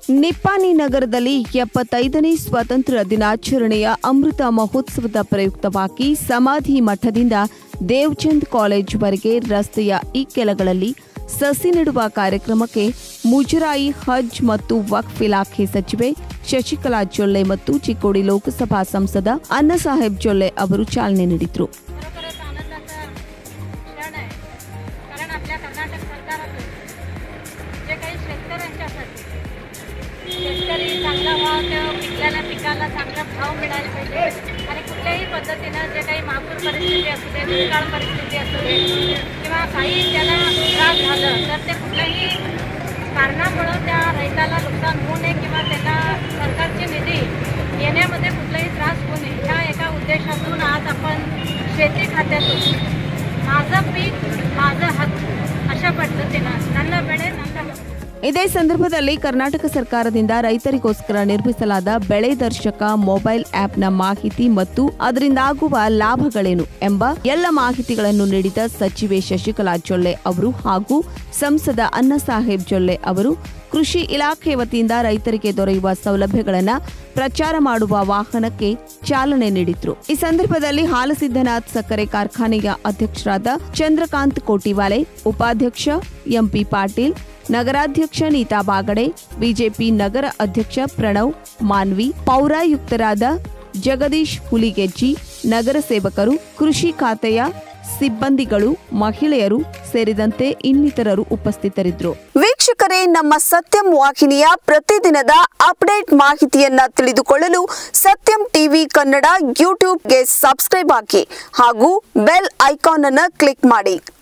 ನಿಪ್ಪಾಣಿ ನಗರದಲ್ಲಿ ಎಪ್ಪತ್ತೈದನೇ ಸ್ವಾತಂತ್ರ್ಯ ದಿನಾಚರಣೆಯ ಅಮೃತ ಮಹೋತ್ಸವದ ಪ್ರಯುಕ್ತವಾಗಿ ಸಮಾಧಿ ಮಠದಿಂದ ದೇವ್ಚಂದ್ ಕಾಲೇಜುವರೆಗೆ ರಸ್ತೆಯ ಇಕ್ಕೆಲಗಳಲ್ಲಿ ಸಸಿ ನೆಡುವ ಕಾರ್ಯಕ್ರಮಕ್ಕೆ ಮುಜರಾಯಿ ಹಜ್ ಮತ್ತು ವಕ್ಫ್ ಇಲಾಖೆ ಸಚಿವೆ ಶಶಿಕಲಾ ಜೊಲ್ಲೆ ಮತ್ತು ಚಿಕ್ಕೋಡಿ ಲೋಕಸಭಾ ಸಂಸದ ಅನ್ನಸಾಹೇಬ್ ಜೊಲ್ಲೆ ಅವರು ಚಾಲನೆ ನೀಡಿದರು खरोखरच आनंदाचा क्षण आहे कारण आपल्या कर्नाटक सरकारातून जे काही शेतकऱ्यांच्यासाठी शेतकरी चांगला भाव त्या पिकलेल्या पिकाला चांगला भाव मिळायला पाहिजे आणि कुठल्याही पद्धतीनं जे काही महापूर परिस्थिती असू दे दुष्काळ परिस्थिती असू दे किंवा काही त्याला त्रास झालं तर ते कुठल्याही कारणामुळं त्या रैताला नुकसान होऊ नये किंवा त्याला सरकारचे निधी येण्यामध्ये कुठलाही त्रास होऊ नये ह्या एका उद्देशातून आज आपण शेती खात्यातून माझं पीक माझं हक्क अशा पद्धतीनं ನನ್ನ ಬೆಳೆ ನನ್ನ ಹಕ್ಕು ಇದೇ ಸಂದರ್ಭದಲ್ಲಿ ಕರ್ನಾಟಕ ಸರ್ಕಾರದಿಂದ ರೈತರಿಗೋಸ್ಕರ ನಿರ್ಮಿಸಲಾದ ಬೆಳೆ ದರ್ಶಕ ಮೊಬೈಲ್ ಆಪ್ನ ಮಾಹಿತಿ ಮತ್ತು ಅದರಿಂದಾಗುವ ಲಾಭಗಳೇನು ಎಂಬ ಎಲ್ಲ ಮಾಹಿತಿಗಳನ್ನು ನೀಡಿದ ಸಚಿವೆ ಶಶಿಕಲಾ ಜೊಲ್ಲೆ ಅವರು ಹಾಗೂ ಸಂಸದ ಅನ್ನಸಾಹೇಬ್ ಜೊಲ್ಲೆ ಅವರು ಕೃಷಿ ಇಲಾಖೆ ವತಿಯಿಂದ ರೈತರಿಗೆ ದೊರೆಯುವ ಸೌಲಭ್ಯಗಳನ್ನು ಪ್ರಚಾರ ಮಾಡುವ ವಾಹನಕ್ಕೆ ಚಾಲನೆ ನೀಡಿದ್ರು ಈ ಸಂದರ್ಭದಲ್ಲಿ ಹಾಲಸಿದ್ದನಾಥ್ ಸಕ್ಕರೆ ಕಾರ್ಖಾನೆಯ ಅಧ್ಯಕ್ಷರಾದ ಚಂದ್ರಕಾಂತ್ ಕೋಟಿವಾಲೆ ಉಪಾಧ್ಯಕ್ಷ ಎಂಪಿ ಪಾಟೀಲ್ ನಗರಾಧ್ಯಕ್ಷ ನೀತಾ ಬಾಗಡೆ ಬಿಜೆಪಿ ನಗರ ಅಧ್ಯಕ್ಷ ಪ್ರಣವ್ ಮಾನ್ವಿ ಪೌರಾಯುಕ್ತರಾದ ಜಗದೀಶ್ ಹುಲಿಗೆಜ್ಜಿ ನಗರ ಸೇವಕರು ಕೃಷಿ ಖಾತೆಯ ಸಿಬ್ಬಂದಿಗಳು ಮಹಿಳೆಯರು ಸೇರಿದಂತೆ ಇನ್ನಿತರರು ಉಪಸ್ಥಿತರಿದ್ದರು ವೀಕ್ಷಕರೇ ನಮ್ಮ ಸತ್ಯಂ ವಾಹಿನಿಯ ಪ್ರತಿದಿನದ ಅಪ್ಡೇಟ್ ಮಾಹಿತಿಯನ್ನ ತಿಳಿದುಕೊಳ್ಳಲು ಸತ್ಯಂ ಟಿವಿ ಕನ್ನಡ ಯೂಟ್ಯೂಬ್ಗೆ ಸಬ್ಸ್ಕ್ರೈಬ್ ಹಾಕಿ ಹಾಗೂ ಬೆಲ್ ಐಕಾನ್ ಅನ್ನು ಕ್ಲಿಕ್ ಮಾಡಿ